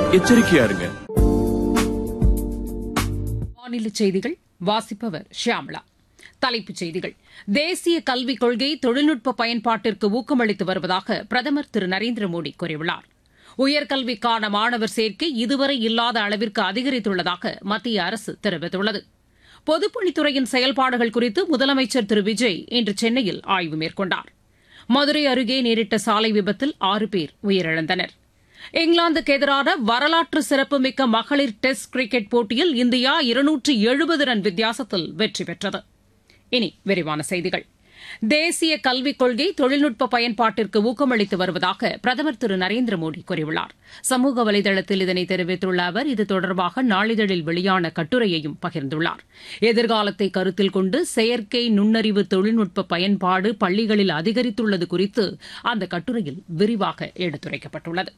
எச்சரிக்கையா இருங்க மாநில செய்திகள் வாசிப்பவர் ஷியாமளா தலைப்புச் செய்திகள் தேசிய கல்விக் கொள்கை தொழில்நுட்ப பயன்பாட்டிற்கு ஊக்கமளித்து வருவதாக பிரதமர் திரு நரேந்திர மோடி கூறியுள்ளார் உயர்கல்விக்கான மாணவர் சேர்க்கை இதுவரை இல்லாத அளவிற்கு அதிகரித்துள்ளதாக மத்திய அரசு தெரிவித்துள்ளது பொதுப்பணித்துறையின் செயல்பாடுகள் குறித்து முதலமைச்சர் திரு விஜய் இன்று சென்னையில் ஆய்வு மேற்கொண்டார் மதுரை அருகே நேரிட்ட சாலை விபத்தில் ஆறு பேர் உயிரிழந்தனர் இங்கிலாந்துக்கு எதிரான வரலாற்று சிறப்புமிக்க மகளிர் டெஸ்ட் கிரிக்கெட் போட்டியில் இந்தியா இருநூற்று எழுபது ரன் வித்தியாசத்தில் வெற்றி பெற்றது இனி விரிவான செய்திகள் தேசிய கல்விக் கொள்கை தொழில்நுட்ப பயன்பாட்டிற்கு ஊக்கமளித்து வருவதாக பிரதமர் திரு நரேந்திர மோடி கூறியுள்ளார் சமூக வலைதளத்தில் இதனை தெரிவித்துள்ள அவர் இது தொடர்பாக நாளிதழில் வெளியான கட்டுரையையும் பகிர்ந்துள்ளார் எதிர்காலத்தை கருத்தில் கொண்டு செயற்கை நுண்ணறிவு தொழில்நுட்ப பயன்பாடு பள்ளிகளில் அதிகரித்துள்ளது குறித்து அந்த கட்டுரையில் விரிவாக எடுத்துரைக்கப்பட்டுள்ளது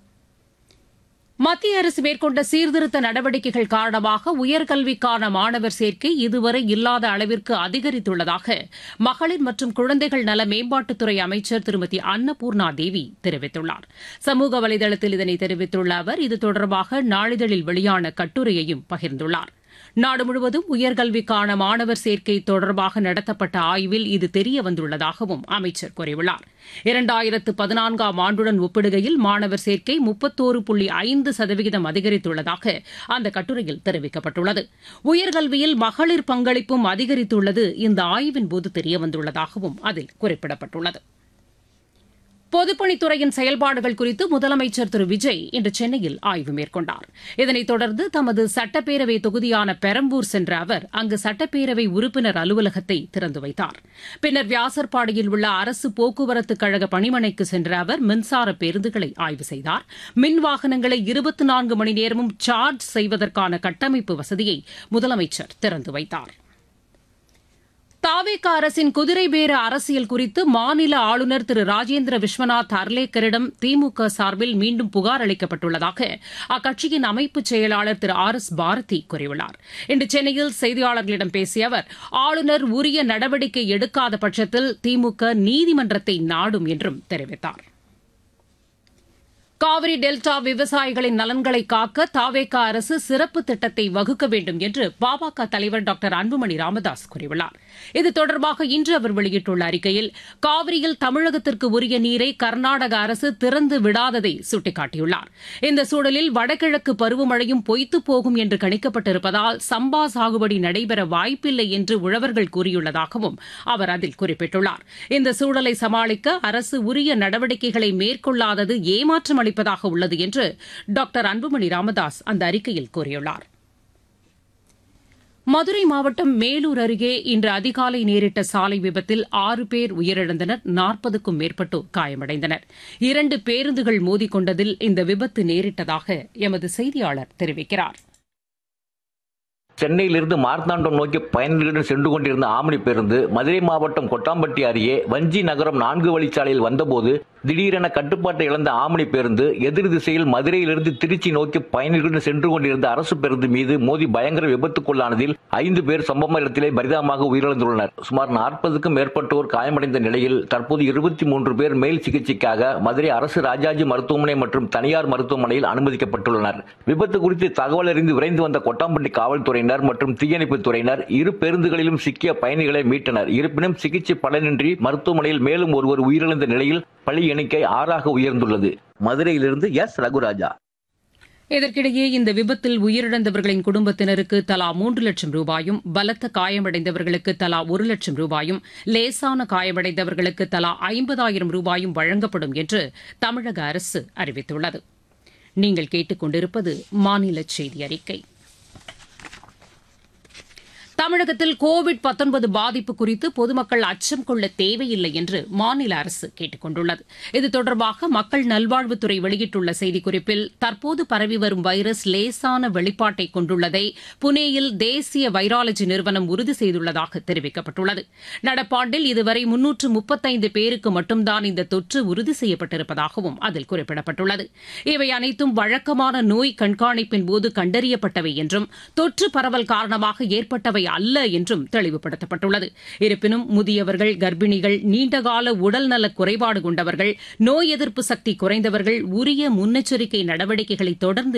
மத்திய அரசு மேற்கொண்ட சீர்திருத்த நடவடிக்கைகள் காரணமாக உயர்கல்விக்கான மாணவர் சேர்க்கை இதுவரை இல்லாத அளவிற்கு அதிகரித்துள்ளதாக மகளிர் மற்றும் குழந்தைகள் நல மேம்பாட்டுத்துறை அமைச்சர் திருமதி அன்னபூர்ணா தேவி தெரிவித்துள்ளார் சமூக வலைதளத்தில் இதனை தெரிவித்துள்ள அவர் இது தொடர்பாக நாளிதழில் வெளியான கட்டுரையையும் பகிர்ந்துள்ளார் நாடு முழுவதும் உயர்கல்விக்கான மாணவர் சேர்க்கை தொடர்பாக நடத்தப்பட்ட ஆய்வில் இது தெரிய வந்துள்ளதாகவும் அமைச்சர் கூறியுள்ளார் இரண்டாயிரத்து பதினான்காம் ஆண்டுடன் ஒப்பிடுகையில் மாணவர் சேர்க்கை முப்பத்தோரு புள்ளி ஐந்து சதவிகிதம் அதிகரித்துள்ளதாக அந்த கட்டுரையில் தெரிவிக்கப்பட்டுள்ளது உயர்கல்வியில் மகளிர் பங்களிப்பும் அதிகரித்துள்ளது இந்த ஆய்வின் போது தெரியவந்துள்ளதாகவும் அதில் குறிப்பிடப்பட்டுள்ளது பொதுப்பணித்துறையின் செயல்பாடுகள் குறித்து முதலமைச்சர் திரு விஜய் இன்று சென்னையில் ஆய்வு மேற்கொண்டார் இதனைத் தொடர்ந்து தமது சட்டப்பேரவை தொகுதியான பெரம்பூர் சென்ற அவர் அங்கு சட்டப்பேரவை உறுப்பினர் அலுவலகத்தை திறந்து வைத்தார் பின்னர் வியாசர்பாடியில் உள்ள அரசு போக்குவரத்து கழக பணிமனைக்கு சென்ற அவர் மின்சார பேருந்துகளை ஆய்வு செய்தார் மின் வாகனங்களை இருபத்தி நான்கு மணி நேரமும் சார்ஜ் செய்வதற்கான கட்டமைப்பு வசதியை முதலமைச்சர் திறந்து வைத்தார் தாவேக அரசின் குதிரை பேர அரசியல் குறித்து மாநில ஆளுநர் திரு ராஜேந்திர விஸ்வநாத் அர்லேக்கரிடம் திமுக சார்பில் மீண்டும் புகார் அளிக்கப்பட்டுள்ளதாக அக்கட்சியின் அமைப்பு செயலாளர் திரு ஆர் எஸ் பாரதி கூறியுள்ளார் இன்று சென்னையில் செய்தியாளர்களிடம் பேசிய அவர் ஆளுநர் உரிய நடவடிக்கை எடுக்காத பட்சத்தில் திமுக நீதிமன்றத்தை நாடும் என்றும் தெரிவித்தார் காவிரி டெல்டா விவசாயிகளின் நலன்களை காக்க தாவேகா அரசு சிறப்பு திட்டத்தை வகுக்க வேண்டும் என்று பாமக தலைவர் டாக்டர் அன்புமணி ராமதாஸ் கூறியுள்ளார் இது தொடர்பாக இன்று அவர் வெளியிட்டுள்ள அறிக்கையில் காவிரியில் தமிழகத்திற்கு உரிய நீரை கர்நாடக அரசு திறந்து விடாததை சுட்டிக்காட்டியுள்ளார் இந்த சூழலில் வடகிழக்கு பருவமழையும் பொய்த்துப் போகும் என்று கணிக்கப்பட்டிருப்பதால் சம்பா சாகுபடி நடைபெற வாய்ப்பில்லை என்று உழவர்கள் கூறியுள்ளதாகவும் அவர் அதில் குறிப்பிட்டுள்ளார் இந்த சூழலை சமாளிக்க அரசு உரிய நடவடிக்கைகளை மேற்கொள்ளாதது ஏமாற்றம் அளிப்பதாக உள்ளது என்று டாக்டர் அன்புமணி ராமதாஸ் அந்த அறிக்கையில் கூறியுள்ளார் மதுரை மாவட்டம் மேலூர் அருகே இன்று அதிகாலை நேரிட்ட சாலை விபத்தில் ஆறு பேர் உயிரிழந்தனர் நாற்பதுக்கும் மேற்பட்டோர் காயமடைந்தனர் இரண்டு பேருந்துகள் மோதிக்கொண்டதில் இந்த விபத்து நேரிட்டதாக எமது செய்தியாளர் தெரிவிக்கிறார் சென்னையிலிருந்து மார்த்தாண்டம் நோக்கி பயணிகளுடன் சென்று கொண்டிருந்த ஆமணி பேருந்து மதுரை மாவட்டம் கொட்டாம்பட்டி அருகே வஞ்சி நகரம் நான்கு வழிச்சாலையில் வந்தபோது திடீரென கட்டுப்பாட்டை இழந்த ஆமணி பேருந்து எதிர் திசையில் மதுரையிலிருந்து திருச்சி நோக்கி பயணிகளுடன் சென்று கொண்டிருந்த அரசு பேருந்து மீது மோதி பயங்கர விபத்துக்குள்ளானதில் ஐந்து பேர் சம்பவ இடத்திலே பரிதாபமாக உயிரிழந்துள்ளனர் சுமார் நாற்பதுக்கும் மேற்பட்டோர் காயமடைந்த நிலையில் தற்போது இருபத்தி மூன்று பேர் மேல் சிகிச்சைக்காக மதுரை அரசு ராஜாஜி மருத்துவமனை மற்றும் தனியார் மருத்துவமனையில் அனுமதிக்கப்பட்டுள்ளனர் விபத்து குறித்து தகவல் அறிந்து விரைந்து வந்த கொட்டாம்பட்டி காவல்துறையினர் மற்றும் தீயணைப்புத் துறையினர் இரு பேருந்துகளிலும் சிக்கிய பயணிகளை மீட்டனர் இருப்பினும் சிகிச்சை பலனின்றி மருத்துவமனையில் மேலும் ஒருவர் உயிரிழந்த நிலையில் பலி எண்ணிக்கை ஆறாக உயர்ந்துள்ளது மதுரையிலிருந்து எஸ் ரகுராஜா இதற்கிடையே இந்த விபத்தில் உயிரிழந்தவர்களின் குடும்பத்தினருக்கு தலா மூன்று லட்சம் ரூபாயும் பலத்த காயமடைந்தவர்களுக்கு தலா ஒரு லட்சம் ரூபாயும் லேசான காயமடைந்தவர்களுக்கு தலா ஐம்பதாயிரம் ரூபாயும் வழங்கப்படும் என்று தமிழக அரசு அறிவித்துள்ளது நீங்கள் கேட்டுக்கொண்டிருப்பது மாநில செய்தி அறிக்கை தமிழகத்தில் கோவிட் பாதிப்பு குறித்து பொதுமக்கள் அச்சம் கொள்ள தேவையில்லை என்று மாநில அரசு கேட்டுக் கொண்டுள்ளது இது தொடர்பாக மக்கள் நல்வாழ்வுத்துறை வெளியிட்டுள்ள செய்திக்குறிப்பில் தற்போது பரவி வரும் வைரஸ் லேசான வெளிப்பாட்டை கொண்டுள்ளதை புனேயில் தேசிய வைராலஜி நிறுவனம் உறுதி செய்துள்ளதாக தெரிவிக்கப்பட்டுள்ளது நடப்பாண்டில் இதுவரை முன்னூற்று முப்பத்தைந்து பேருக்கு மட்டும்தான் இந்த தொற்று உறுதி செய்யப்பட்டிருப்பதாகவும் அதில் குறிப்பிடப்பட்டுள்ளது இவை அனைத்தும் வழக்கமான நோய் கண்காணிப்பின் போது கண்டறியப்பட்டவை என்றும் தொற்று பரவல் காரணமாக ஏற்பட்டவை அல்ல என்றும் தெளிவுபடுத்தப்பட்டுள்ளது இருப்பினும் முதியவர்கள் கர்ப்பிணிகள் நீண்டகால உடல்நல குறைபாடு கொண்டவர்கள் நோய் எதிர்ப்பு சக்தி குறைந்தவர்கள் உரிய முன்னெச்சரிக்கை நடவடிக்கைகளை தொடர்ந்து